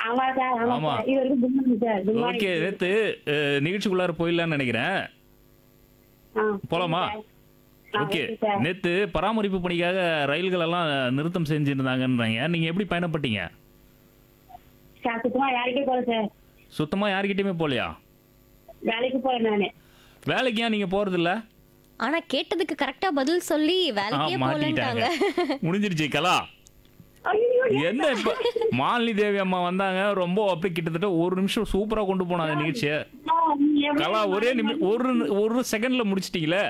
ஆமா சார் ஆமா ஆமா. சார் இது வரைக்கும் good morning sir good okay morning நேத்து அஹ், நிகழ்ச்சிக்குள்ளார போயிடலாம்னு நினைக்கிறேன் போலாமா? ஓகே சார் நேத்து பராமரிப்பு பணிக்காக ரயில்கள் எல்லாம் நிறுத்தம் செஞ்சிருந்தாங்கன்றாங்க நீங்க எப்படி பயணப்பட்டீங்க சார் சுத்தமா யாருக்கே போல சார் சுத்தமா யார்கிட்டயுமே போலையா வேலைக்கு போறேன் நானு வேலைக்கு ஏன் நீங்க போறது இல்ல ஆனா கேட்டதுக்கு கரெக்டா பதில் சொல்லி ஆ, வேலைக்கே மாட்டிக்கிட்டாங்க போலன்ட்டாங்க முடிஞ்சிருச்சு கலா ஐயோ என்ன இப்ப மாலினி தேவி அம்மா வந்தாங்க ரொம்ப அப்படியே கிட்டத்தட்ட ஒரு நிமிஷம் சூப்பரா கொண்டு போனாங்க நிகழ்ச்சியை கலா ஒரே நிமிஷம் ஒரு ஒரு செகண்ட்ல முடிச்சிட்டீங்களே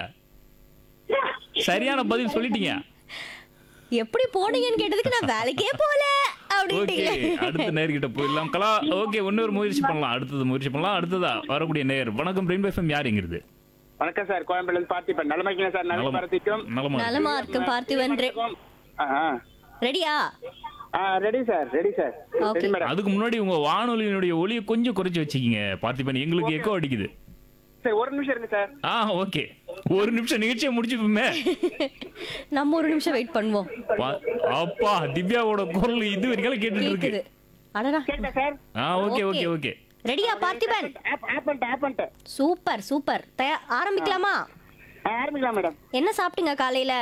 சரியான பதில் சொல்லிட்டீங்க எப்படி போனீங்கன்னு கேட்டதுக்கு நான் வேலைக்கே போல ஓகே அப்படின்ட்டீங்களே அடுத்த நேர்கிட்ட போயிடலாம் கலா ஓகே இன்னொரு முயற்சி பண்ணலாம் அடுத்தது முயற்சி பண்ணலாம் அடுத்ததா வரக்கூடிய நேர் வணக்கம் ரெயின்போ எஃப்எம் யாருங்கிறது வணக்கம் சார் கோயம்பேடுல இருந்து பார்த்திபன் நலமா இருக்கீங்க சார் நல்ல நலமா- பரத்திக்கும் நலமா இருக்கு. நலமா இருக்கு பார்த்திவன் ரெடியா ready sir ready sir Okay. Ready madam அதுக்கு முன்னாடி உங்க வானொலியினுடைய ஒலியை கொஞ்சம் குறைச்சு வச்சுக்கிங்க பார்த்திபன் எங்களுக்கு எக்கோ அடிக்குது சார் ஒரு நிமிஷம் இருங்க சார் ஆ ஓகே ஒரு நிமிஷம் நிகழ்ச்சியை முடிச்சுப்போமே நம்ம ஒரு நிமிஷம் வெயிட் பண்ணுவோம் பா- அப்பா திவ்யாவோட குரல் இது வரைக்கும் கேட்டுட்டு இருக்கு கேக்குது அடடா கேட்டேன் சார் ஆ ஓகே ஓகே ஓகே ரெடியா பார்த்திபன் ஆப் ஆப் பண்ணிட்டேன் ஆப் பண்ணிட்டேன் சூப்பர் சூப்பர் தயா- ஆரம்பிக்கலாமா ஆ, ஆரம்பிக்கலாம் மேடம் என்ன சாப்பிட்டீங்க காலையில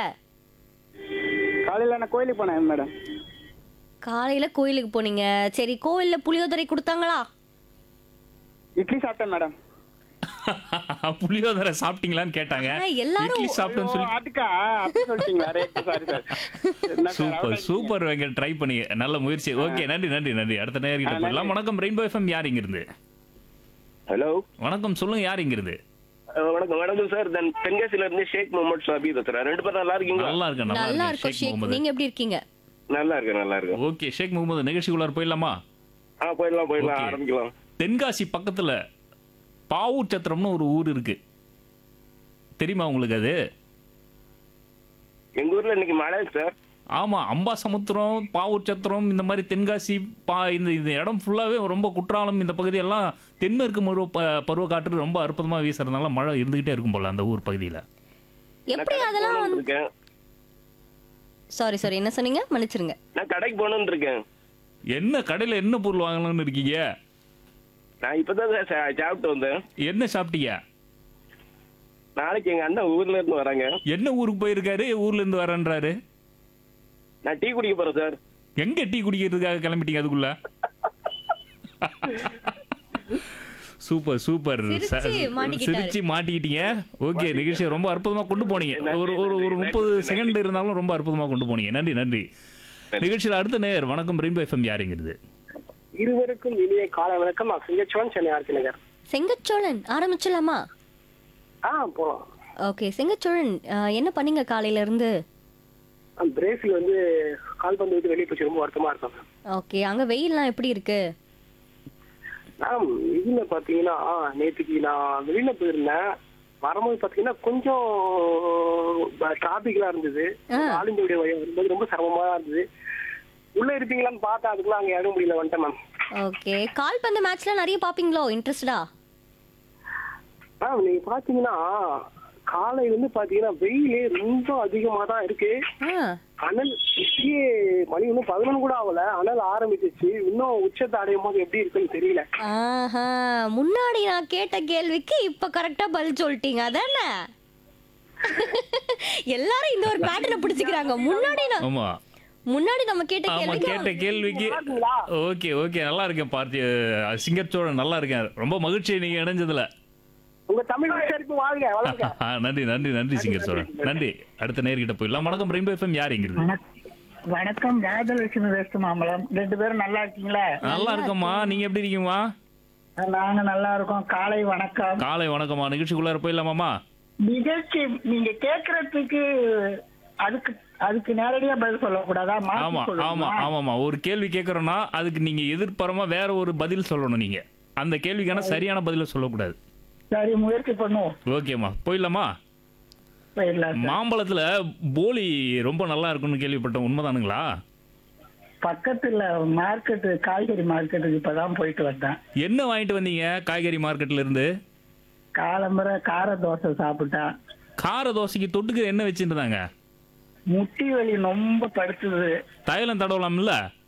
காலையில நான் கோயிலுக்கு போனேன் மேடம் காலையில கோயிலுக்கு போனீங்க சரி கோவில்ல புளியோதரை கொடுத்தாங்களா இட்லி சாப்பிட்டேன் மேடம் புளியோதரை சாப்பிட்டீங்களான்னு கேட்டாங்க ஆ, எல்லாரும் இட்லி சாப்பிட்டேன்னு சொல்லி அதுக்கா அப்படி சொல்லிட்டீங்களா ரைட் சாரி சார் என்ன சார், சூப்பர் அவ்வளவு சூப்பர் வெங்க ட்ரை பண்ணி நல்ல முயற்சி ஓகே நன்றி நன்றி நன்றி அடுத்த நேர்கிட்ட ஆ, போயிடலாம் வணக்கம் ரெயின்போ எஃப்எம் யார் இங்கிருந்து ஹலோ வணக்கம் சொல்லுங்க யார் இங்கிருந்து அஹ் வணக்கம் வணக்கம் சார் தென் தென்காசில இருந்து ஷேக் முகமது ஷாபி பேசுறேன் ரெண்டு பேரும் நல்லா இருக்கீங்களா நல்லா இருக்கேன் நல்லா நல்லா இருக்கும் இருக்கேன் ஷேக் ஷேக் முகமது நீங்க எப்படி இருக்கீங்க நல்லா இருக்கேன் நல்லா இருக்கேன் ஓகே ஷேக் முகமது நிகழ்ச்சிக்குள்ளார போயிடலாமா ஆ போயிடலாம் போயிடலாம் Okay. ஆரம்பிக்கலாம் தென்காசி பக்கத்துல பாவூர் சத்திரம்னு ஒரு ஊர் இருக்கு தெரியுமா உங்களுக்கு அது எங்க ஊர்ல இன்னைக்கு மழை சார் ஆமா அம்பாசமுத்திரம் பாவூர் சத்திரம் இந்த மாதிரி தென்காசி பா இந்த இந்த இடம் ஃபுல்லாவே ரொம்ப குற்றாலம் இந்த பகுதியெல்லாம் தென்மேற்கு பருவ ப- பருவ காற்று ரொம்ப அற்புதமா வீசுறதுனால மழை இருந்துகிட்டே இருக்கும் போல அந்த ஊர் பகுதியில எப்படி அதெல்லாம் வந்து இருக்கேன் சாரி சாரி என்ன சொன்னீங்க மன்னிச்சிருங்க நான் கடைக்கு போகணும்னு இருக்கேன் என்ன கடையில என்ன பொருள் வாங்கலாம்னு இருக்கீங்க நான் இப்பதான் சார் சா- சாப்பிட்டு வந்தேன் என்ன சாப்பிட்டீங்க நாளைக்கு எங்க அண்ணன் ஊர்ல இருந்து வராங்க என்ன ஊருக்கு போயிருக்காரு ஊர்ல இருந்து வரேன்றாரு நான் டீ குடிக்க போறேன் சார் எங்க டீ குடிக்கிறதுக்காக கிளம்பிட்டீங்க அதுக்குள்ள சூப்பர் சூப்பர் சிரிச்சு மாட்டிக்கிட்டாரு. சிரிச்சு மாட்டிக்கிட்டீங்க ஓகே நிகழ்ச்சியை ரொம்ப அற்புதமா கொண்டு போனீங்க ஒரு ஒரு ஒரு முப்பது செகண்ட் இருந்தாலும் ரொம்ப அற்புதமா கொண்டு போனீங்க நன்றி நன்றி நிகழ்ச்சியில் அடுத்த நேர் வணக்கம் ரெயின்போ எஃப்எம் யாருங்கிறது இருவருக்கும் இனிய காலை வணக்கம் நான் சிங்கச்சுவன் சென்னை ஆர்த்தி நகர் செங்கச்சோழன் ஆரம்பிச்சலாமா ஆ போலாம் ஓகே செங்கச்சோழன் அஹ், என்ன பண்ணீங்க காலையில இருந்து பிரேசில் வந்து கால் பந்து விட்டு வெளியே போச்சு ரொம்ப வருத்தமா இருக்கும் ஓகே அங்க வெயில்லாம் எப்படி இருக்கு மேம் இதுல பாத்தீங்கன்னா நேற்றுக்கு நான் வெளியில போயிருந்தேன் வரும்போது பாத்தீங்கன்னா கொஞ்சம் டிராபிக்லாம் இருந்தது ஆல் இந்தியா வழி வரும்போது ரொம்ப சிரமமா இருந்தது உள்ள இருப்பீங்களான்னு பார்த்தா அதுக்குள்ள அங்க இடம் முடியல வந்துட்டேன் மேம் ஓகே கால்பந்து மேட்ச்ல நிறைய பாப்பீங்களோ இன்ட்ரெஸ்டா மேம் நீங்க பாத்தீங்கன்னா காலை வந்து பாத்தீங்கன்னா வெயிலே ரொம்ப அதிகமா தான் இருக்கு அனல் இப்பயே மணி இன்னும் பதினொன்று கூட ஆகல அனல் ஆரம்பிச்சிச்சு இன்னும் உச்சத்தை அடையும் போது எப்படி இருக்குன்னு தெரியல ஆஹா முன்னாடி நான் கேட்ட கேள்விக்கு இப்ப கரெக்டா பதில் சொல்லிட்டீங்க அதானே எல்லாரும் இந்த ஒரு பேட்டர்னை பிடிச்சிக்கிறாங்க முன்னாடி நான் ஆமா முன்னாடி நம்ம கேட்ட ஆமா கேட்ட கேள்விக்கு கேள்விக்கு ஓகே ஓகே நல்லா இருக்கேன் பார்த்தி சிங்கச்சோட நல்லா இருக்கேன் ரொம்ப மகிழ்ச்சி நீங்க இணைஞ்சதுல உங்க தமிழ் உச்சரிப்பு வாழ்க வளர்க ஆ, நன்றி நன்றி நன்றி சிங்கர் சோழன் நன்றி அடுத்த நேர்கிட்ட போயிடலாம் வணக்கம் ரெயின்போ எஃப்எம் யார் இங்கிருந்து வணக்கம் ராஜலட்சுமி வெஸ்ட் மாம்பலம் ரெண்டு பேரும் நல்லா இருக்கீங்களா நல்லா இருக்கம்மா நீங்க எப்படி இருக்கீங்கம்மா நாங்க நல்லா இருக்கோம் காலை வணக்கம் காலை வணக்கம்மா நிகழ்ச்சிக்குள்ளார போயிடலாமாம்மா நிகழ்ச்சி நீங்க கேக்குறதுக்கு அதுக்கு அதுக்கு நேரடியா பதில் சொல்லக்கூடாதா மாத்தி ஆமா ஆமா சொல்லணுமா? ஆமாமா ஒரு கேள்வி கேட்கறோம்னா அதுக்கு நீங்க எதிர்பாரமா வேற ஒரு பதில் சொல்லணும் நீங்க அந்த கேள்விக்கான சரியான பதில சொல்லக்கூடாது சரி முயற்சி பண்ணுவோம் ஓகேம்மா போயிடலாமா போயிடலாம் சார். மாம்பழத்துல போலி ரொம்ப நல்லா இருக்கும்னு கேள்விப்பட்டேன் உண்மைதானுங்களா பக்கத்துல மார்க்கெட் காய்கறி மார்க்கெட்டுக்கு இப்பதான் போயிட்டு வந்தேன் என்ன வாங்கிட்டு வந்தீங்க காய்கறி மார்க்கெட்ல இருந்து காலம்பரை கார தோசை சாப்பிட்டேன் கார தோசைக்கு தொட்டுக்கு என்ன வச்சுருந்தாங்க முட்டி வலி ரொம்ப படுத்துது தைலம் தடவலாம்ல